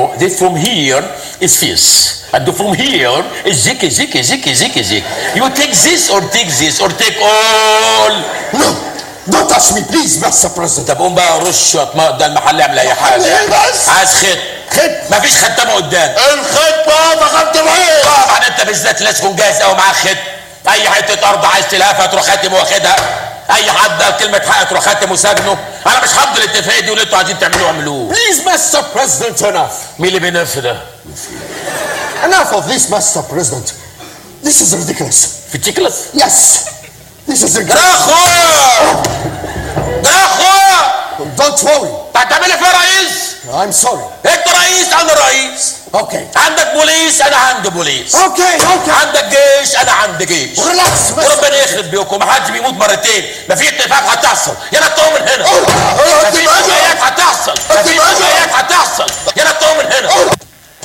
this from here is this. And from here is ziki, ziki, ziki, ziki, ziki. You take this or take this or take all. No, don't touch me, please, Mr. President. طب قوم بقى رش اطماء قدام المحل اعمل اي حاجه ليه بس؟ عايز خط خط. مفيش ختامه قدام الخطة فخدت ايه؟ طبعا انت بالذات لازم تكون جاهز قوي معاك خط اي حته ارض عايز تلهفها تروح خاتم واخدها اي حد قال كلمه حق تروح خاتم وسجنه انا مش هفضل الاتفاقيه دي واللي انتوا عايزين تعملوه اعملوه Please, Mr. President, enough. مين اللي بينف ده؟ Enough of this, Mr. President. This is ridiculous. في تيكلس Yes, this is ده ridiculous. اخويا ده اخويا Don't worry. انت هتعمل ايه فيها رئيس؟ I'm sorry. انت رئيس انا رئيس Okay. عندك بوليس انا عندي بوليس Okay, okay. عندك جيش انا عندي جيش Relax, Mr. وربنا يخرب بيكم محدش بيموت مرتين ما في اتفاق هتحصل يلا انتوا من هنا أوه، أوه، ما في أنت ماذا؟ اتفاقيات هتحصل ما في أنت ماذا؟ اتفاقيات هتحصل يلا انتوا من